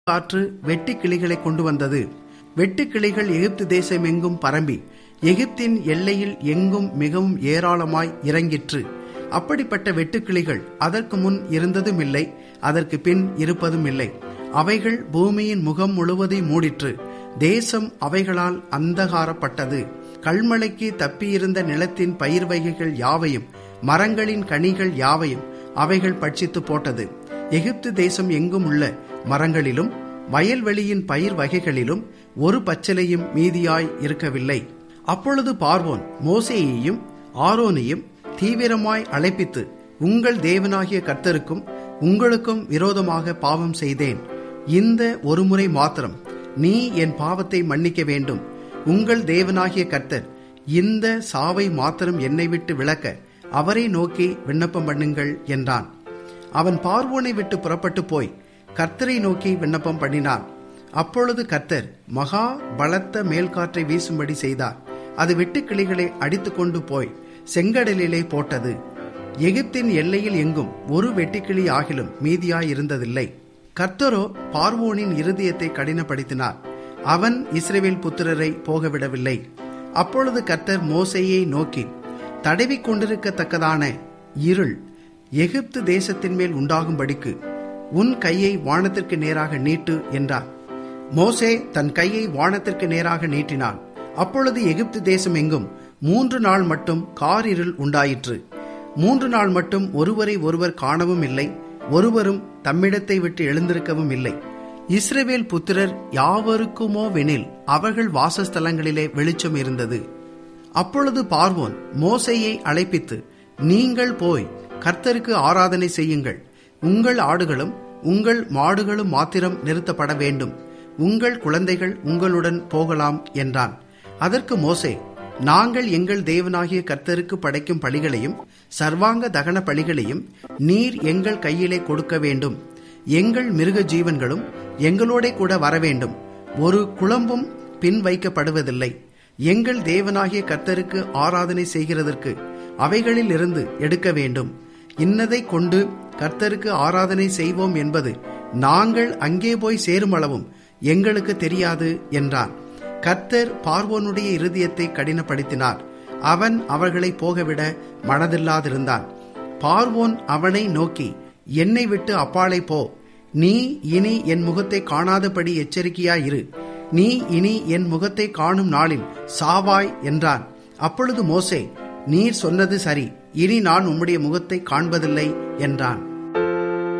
காற்று வெட்டுக் கிளிகளை கொண்டு வந்தது வெட்டுக் கிளிகள் எகிப்து தேசம் எங்கும் பரம்பி எகிப்தின் எல்லையில் எங்கும் மிகவும் ஏராளமாய் இறங்கிற்று அப்படிப்பட்ட வெட்டுக்கிளிகள் அதற்கு முன் இருந்ததும் இல்லை அதற்கு பின் இருப்பதும் இல்லை அவைகள் பூமியின் முகம் முழுவதையும் மூடிற்று தேசம் அவைகளால் அந்தகாரப்பட்டது கல்மழைக்கு தப்பியிருந்த நிலத்தின் பயிர் வகைகள் யாவையும் மரங்களின் கனிகள் யாவையும் அவைகள் பட்சித்து போட்டது எகிப்து தேசம் எங்கும் உள்ள மரங்களிலும் வயல்வெளியின் பயிர் வகைகளிலும் ஒரு பச்சிலையும் மீதியாய் இருக்கவில்லை அப்பொழுது பார்வோன் மோசேயையும் ஆரோனையும் தீவிரமாய் அழைப்பித்து உங்கள் தேவனாகிய கர்த்தருக்கும் உங்களுக்கும் விரோதமாக பாவம் செய்தேன் இந்த ஒரு முறை மாத்திரம் நீ என் பாவத்தை மன்னிக்க வேண்டும் உங்கள் தேவனாகிய கர்த்தர் இந்த சாவை மாத்திரம் என்னை விட்டு விளக்க அவரை நோக்கி விண்ணப்பம் பண்ணுங்கள் என்றான் அவன் பார்வோனை விட்டு புறப்பட்டு போய் கர்த்தரை நோக்கி விண்ணப்பம் பண்ணினான் அப்பொழுது கர்த்தர் மகா பலத்த மேல்காற்றை வீசும்படி செய்தார் அது வெட்டுக்கிளிகளை அடித்து கொண்டு போய் செங்கடலிலே போட்டது எகிப்தின் எல்லையில் எங்கும் ஒரு வெட்டுக்கிளி ஆகிலும் மீதியாய் இருந்ததில்லை கர்த்தரோ பார்வோனின் இருதயத்தை கடினப்படுத்தினார் அவன் இஸ்ரேவேல் புத்திரரை போகவிடவில்லை அப்பொழுது கர்த்தர் மோசையை நோக்கி தடவி கொண்டிருக்கத்தக்கதான இருள் எகிப்து தேசத்தின் மேல் உண்டாகும்படிக்கு உன் கையை வானத்திற்கு நேராக நீட்டு என்றார் மோசே தன் கையை வானத்திற்கு நேராக நீட்டினான் அப்பொழுது எகிப்து தேசம் எங்கும் மூன்று நாள் மட்டும் காரிருள் உண்டாயிற்று மூன்று நாள் மட்டும் ஒருவரை ஒருவர் காணவும் இல்லை ஒருவரும் தம்மிடத்தை விட்டு எழுந்திருக்கவும் இல்லை இஸ்ரேவேல் புத்திரர் யாவருக்குமோவெனில் அவர்கள் வாசஸ்தலங்களிலே வெளிச்சம் இருந்தது அப்பொழுது பார்வோன் மோசையை அழைப்பித்து நீங்கள் போய் கர்த்தருக்கு ஆராதனை செய்யுங்கள் உங்கள் ஆடுகளும் உங்கள் மாடுகளும் மாத்திரம் நிறுத்தப்பட வேண்டும் உங்கள் குழந்தைகள் உங்களுடன் போகலாம் என்றான் அதற்கு மோசே நாங்கள் எங்கள் தேவனாகிய கர்த்தருக்கு படைக்கும் பலிகளையும் சர்வாங்க தகன பலிகளையும் நீர் எங்கள் கையிலே கொடுக்க வேண்டும் எங்கள் மிருக ஜீவன்களும் எங்களோட கூட வர வேண்டும் ஒரு குழம்பும் பின் வைக்கப்படுவதில்லை எங்கள் தேவனாகிய கர்த்தருக்கு ஆராதனை செய்கிறதற்கு அவைகளில் இருந்து எடுக்க வேண்டும் இன்னதை கொண்டு கர்த்தருக்கு ஆராதனை செய்வோம் என்பது நாங்கள் அங்கே போய் சேரும் அளவும் எங்களுக்கு தெரியாது என்றான் கர்த்தர் பார்வோனுடைய இருதயத்தை கடினப்படுத்தினார் அவன் அவர்களை போகவிட மனதில்லாதிருந்தான் பார்வோன் அவனை நோக்கி என்னை விட்டு அப்பாலை போ நீ இனி என் முகத்தை காணாதபடி எச்சரிக்கையாயிரு நீ இனி என் முகத்தை காணும் நாளில் சாவாய் என்றான் அப்பொழுது மோசே நீர் சொன்னது சரி இனி நான் உம்முடைய முகத்தை காண்பதில்லை என்றான்